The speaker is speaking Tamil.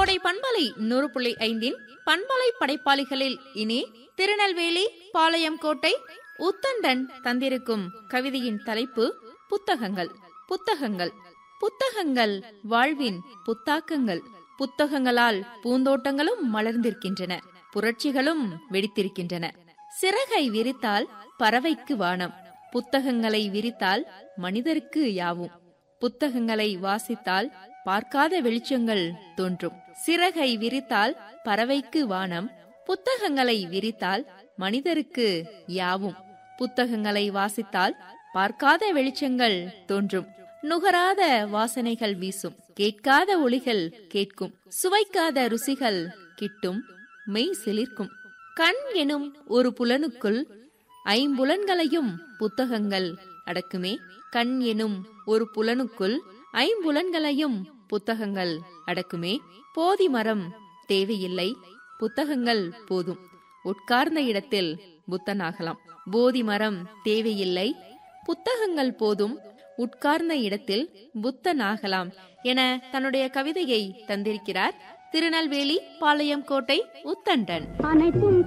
கோடை பண்பலை நூறு புள்ளி ஐந்தின் பண்பலை படைப்பாளிகளில் இனி திருநெல்வேலி பாளையம் கோட்டை உத்தண்டன் தந்திருக்கும் கவிதையின் தலைப்பு புத்தகங்கள் புத்தகங்கள் புத்தகங்கள் வாழ்வின் புத்தாக்கங்கள் புத்தகங்களால் பூந்தோட்டங்களும் மலர்ந்திருக்கின்றன புரட்சிகளும் வெடித்திருக்கின்றன சிறகை விரித்தால் பறவைக்கு வானம் புத்தகங்களை விரித்தால் மனிதருக்கு யாவும் புத்தகங்களை வாசித்தால் பார்க்காத வெளிச்சங்கள் தோன்றும் சிறகை விரித்தால் பறவைக்கு வானம் புத்தகங்களை விரித்தால் மனிதருக்கு யாவும் புத்தகங்களை வாசித்தால் பார்க்காத வெளிச்சங்கள் தோன்றும் நுகராத வாசனைகள் வீசும் கேட்காத ஒளிகள் கேட்கும் சுவைக்காத ருசிகள் கிட்டும் மெய் சிலிர்க்கும் கண் எனும் ஒரு புலனுக்குள் ஐம்புலன்களையும் புத்தகங்கள் அடக்குமே கண் எனும் ஒரு புலனுக்குள் ஐம்புலன்களையும் புத்தகங்கள் அடக்குமே போதி மரம் தேவையில்லை புத்தகங்கள் போதும் உட்கார்ந்த இடத்தில் புத்தனாகலாம் போதி மரம் தேவையில்லை புத்தகங்கள் போதும் உட்கார்ந்த இடத்தில் புத்தனாகலாம் என தன்னுடைய கவிதையை தந்திருக்கிறார் திருநெல்வேலி பாளையம் கோட்டை உத்தண்டன் அனைத்தும்